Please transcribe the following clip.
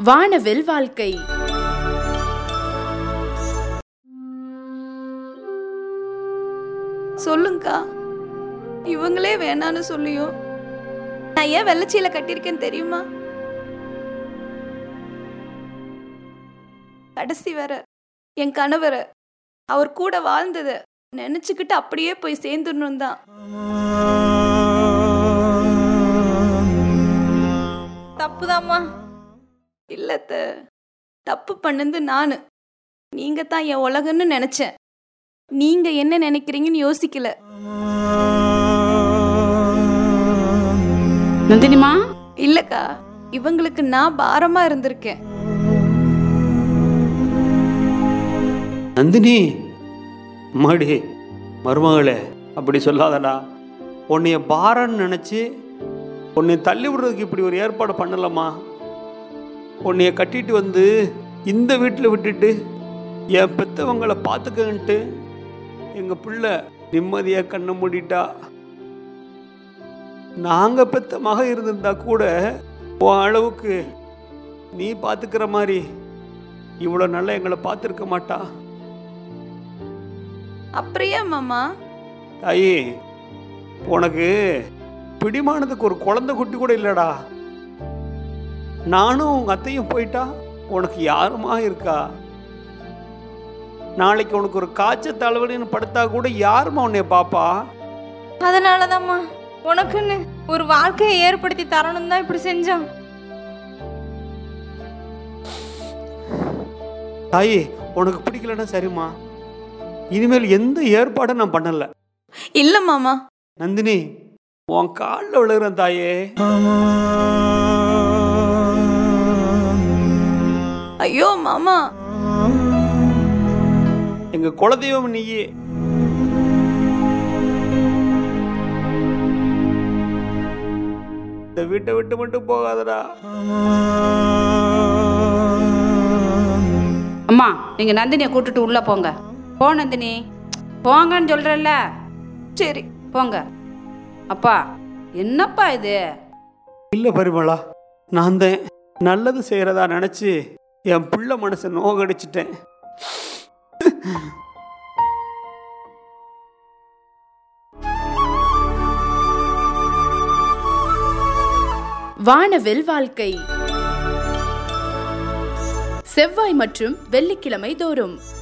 வானவில் வாழ்க்கை சொல்லுங்கக்கா இவங்களே வேணான்னு சொல்லியும் நான் ஏன் வெள்ளச்சீல கட்டியிருக்கேன்னு தெரியுமா கடைசி வர என் கணவரை அவர் கூட வாழ்ந்ததை நினைச்சுக்கிட்டு அப்படியே போய் சேர்ந்துடணும் தான் தப்புதாம்மா இல்லத்த தப்பு பண்ணது நானு நீங்க தான் என் உலகன்னு நினைச்சேன் நீங்க என்ன நினைக்கிறீங்கன்னு யோசிக்கல நந்தினிமா இல்லக்கா இவங்களுக்கு நான் பாரமா இருந்திருக்கேன் நந்தினி மாடி மருமகளே அப்படி சொல்லாதடா உன்னைய பாரன்னு நினச்சி உன்னை தள்ளி விடுறதுக்கு இப்படி ஒரு ஏற்பாடு பண்ணலம்மா உன்னைய கட்டிட்டு வந்து இந்த வீட்டில் விட்டுட்டு என் பெத்தவங்களை பார்த்துக்கன்ட்டு எங்கள் பிள்ளை நிம்மதியாக கண்ணை மூடிட்டா நாங்கள் பெத்த மக இருந்திருந்தா கூட உன் அளவுக்கு நீ பார்த்துக்கிற மாதிரி இவ்வளோ நல்லா எங்களை பார்த்துருக்க மாட்டா அப்படியே மாமா தாயி உனக்கு பிடிமானதுக்கு ஒரு குழந்தை குட்டி கூட இல்லடா நானும் உங்க அத்தையும் போயிட்டா உனக்கு யாருமா இருக்கா நாளைக்கு உனக்கு ஒரு காய்ச்சல் தலைவலின்னு படுத்தா கூட யாருமா உன்னைய பாப்பா அதனாலதாம்மா உனக்குன்னு ஒரு வாழ்க்கையை ஏற்படுத்தி தரணும் தான் இப்படி செஞ்சோம் தாயி உனக்கு பிடிக்கலன்னா சரிம்மா இனிமேல் எந்த ஏற்பாடும் நான் பண்ணல இல்ல மாமா நந்தினி உன் காலில் விழுகிறேன் தாயே ஐயோ மாமா எங்க குலதெய்வம் நீயே இந்த வீட்டை விட்டு மட்டும் போகாதடா அம்மா நீங்க நந்தினியை கூட்டிட்டு உள்ள போங்க போ நந்தினி போங்கன்னு சொல்றல்ல சரி போங்க அப்பா என்னப்பா இது இல்ல பரிமளா நான் தான் நல்லது செய்யறதா நினைச்சு என் பிள்ளை மனசை நோகடிச்சிட்டேன் வானவில் வாழ்க்கை செவ்வாய் மற்றும் வெள்ளிக்கிழமை தோறும்